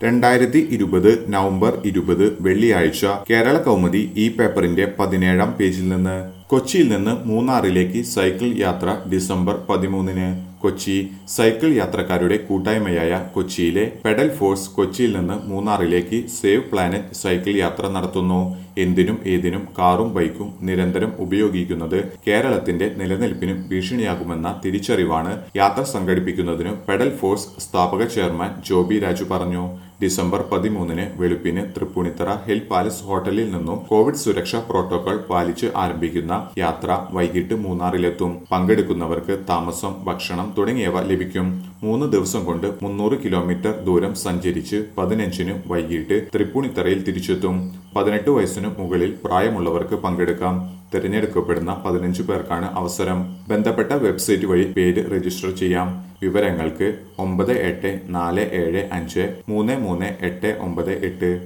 രണ്ടായിരത്തി ഇരുപത് നവംബർ ഇരുപത് വെള്ളിയാഴ്ച കേരള കൗമുദി ഈ പേപ്പറിന്റെ പതിനേഴാം പേജിൽ നിന്ന് കൊച്ചിയിൽ നിന്ന് മൂന്നാറിലേക്ക് സൈക്കിൾ യാത്ര ഡിസംബർ പതിമൂന്നിന് കൊച്ചി സൈക്കിൾ യാത്രക്കാരുടെ കൂട്ടായ്മയായ കൊച്ചിയിലെ പെഡൽ ഫോഴ്സ് കൊച്ചിയിൽ നിന്ന് മൂന്നാറിലേക്ക് സേവ് പ്ലാനറ്റ് സൈക്കിൾ യാത്ര നടത്തുന്നു എന്തിനും ഏതിനും കാറും ബൈക്കും നിരന്തരം ഉപയോഗിക്കുന്നത് കേരളത്തിന്റെ നിലനിൽപ്പിനും ഭീഷണിയാകുമെന്ന തിരിച്ചറിവാണ് യാത്ര സംഘടിപ്പിക്കുന്നതിന് പെഡൽ ഫോഴ്സ് സ്ഥാപക ചെയർമാൻ ജോബി രാജു പറഞ്ഞു ഡിസംബർ പതിമൂന്നിന് വെളുപ്പിന് തൃപ്പൂണിത്തറ ഹിൽ പാലസ് ഹോട്ടലിൽ നിന്നും കോവിഡ് സുരക്ഷാ പ്രോട്ടോകോൾ പാലിച്ച് ആരംഭിക്കുന്ന യാത്ര വൈകിട്ട് മൂന്നാറിലെത്തും പങ്കെടുക്കുന്നവർക്ക് താമസം ഭക്ഷണം തുടങ്ങിയവ ലഭിക്കും മൂന്ന് ദിവസം കൊണ്ട് മുന്നൂറ് കിലോമീറ്റർ ദൂരം സഞ്ചരിച്ച് പതിനഞ്ചിന് വൈകിട്ട് തൃപ്പൂണിത്തറയിൽ തിരിച്ചെത്തും പതിനെട്ട് വയസ്സിനു മുകളിൽ പ്രായമുള്ളവർക്ക് പങ്കെടുക്കാം തിരഞ്ഞെടുക്കപ്പെടുന്ന പതിനഞ്ച് പേർക്കാണ് അവസരം ബന്ധപ്പെട്ട വെബ്സൈറ്റ് വഴി പേര് രജിസ്റ്റർ ചെയ്യാം വിവരങ്ങൾക്ക് ഒമ്പത് എട്ട് നാല് ഏഴ് അഞ്ച് മൂന്ന് മൂന്ന് എട്ട് ഒമ്പത് എട്ട്